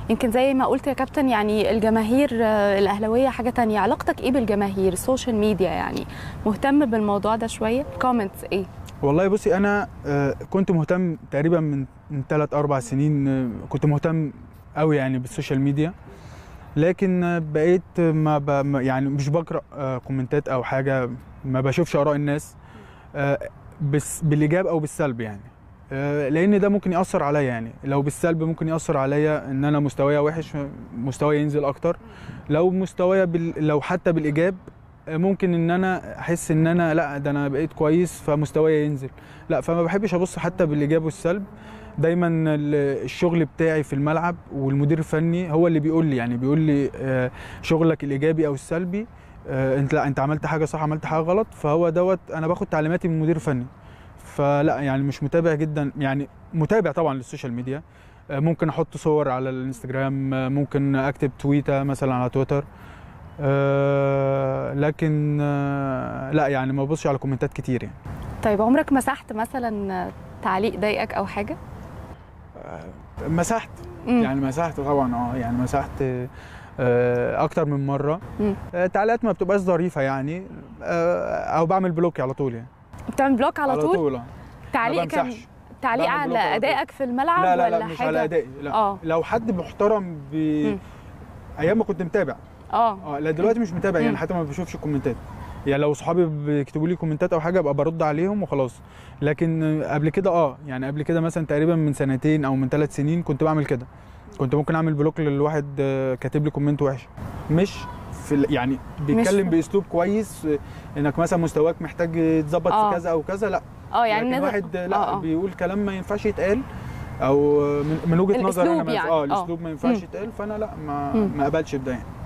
يمكن زي ما قلت يا كابتن يعني الجماهير آه، الاهلاويه حاجه تانية علاقتك ايه بالجماهير السوشيال ميديا يعني مهتم بالموضوع ده شويه كومنتس ايه والله بصي انا آه، كنت مهتم تقريبا من من 3 4 سنين آه، كنت مهتم قوي يعني بالسوشيال ميديا لكن آه، بقيت ما ب... ما- يعني مش بقرا آه، كومنتات او حاجه ما بشوفش اراء الناس آه، بس بالايجاب او بالسلب يعني آه، لان ده ممكن ياثر عليا يعني لو بالسلب ممكن ياثر عليا ان انا مستوايا وحش مستوايا ينزل اكتر لو مستوايا بال... لو حتى بالايجاب آه، ممكن ان انا احس ان انا لا ده انا بقيت كويس فمستوايا ينزل لا فما بحبش ابص حتى بالايجاب والسلب دايما ال- الشغل بتاعي في الملعب والمدير الفني هو اللي بيقول لي يعني بيقول لي آه، شغلك الايجابي او السلبي آه، انت لا انت عملت حاجه صح عملت حاجه غلط فهو دوت انا باخد تعليماتي من المدير الفني فلا يعني مش متابع جدا يعني متابع طبعا للسوشيال ميديا آه، ممكن احط صور على الانستجرام آه، ممكن اكتب تويته مثلا على تويتر آه، لكن آه، لا يعني ما ببصش على كومنتات كتير يعني طيب عمرك مسحت مثلا تعليق ضايقك او حاجه مسحت مم. يعني مسحت طبعا اه يعني مسحت آه، اكتر من مره مم. آه، تعليقات ما بتبقاش ظريفه يعني آه، او بعمل بلوك على طول يعني بتعمل بلوك على, طول طول آه. تعليق ما كان بمسحش. تعليق بعمل على بلوك على طول. ادائك في الملعب لا لا ولا لا مش حاجه على ادائي لا اه لو حد محترم ب... مم. ايام ما كنت متابع اه اه لا دلوقتي مش متابع مم. يعني حتى ما بشوفش الكومنتات يعني لو صحابي بيكتبوا لي كومنتات او حاجه ابقى برد عليهم وخلاص لكن قبل كده اه يعني قبل كده مثلا تقريبا من سنتين او من ثلاث سنين كنت بعمل كده كنت ممكن اعمل بلوك للواحد آه، كاتب لي كومنت وحش مش في ال- يعني بيتكلم في- باسلوب كويس آه، انك مثلا مستواك محتاج يتظبط آه. في كذا او كذا لا اه يعني لكن نقدر- واحد لا آه، آه. بيقول كلام ما ينفعش يتقال او من, من وجهه نظر انا الأسلوب ما يعني. اه آه. الاسلوب ما ينفعش مم. يتقال فانا لا ما مم. ما اقبلش بده يعني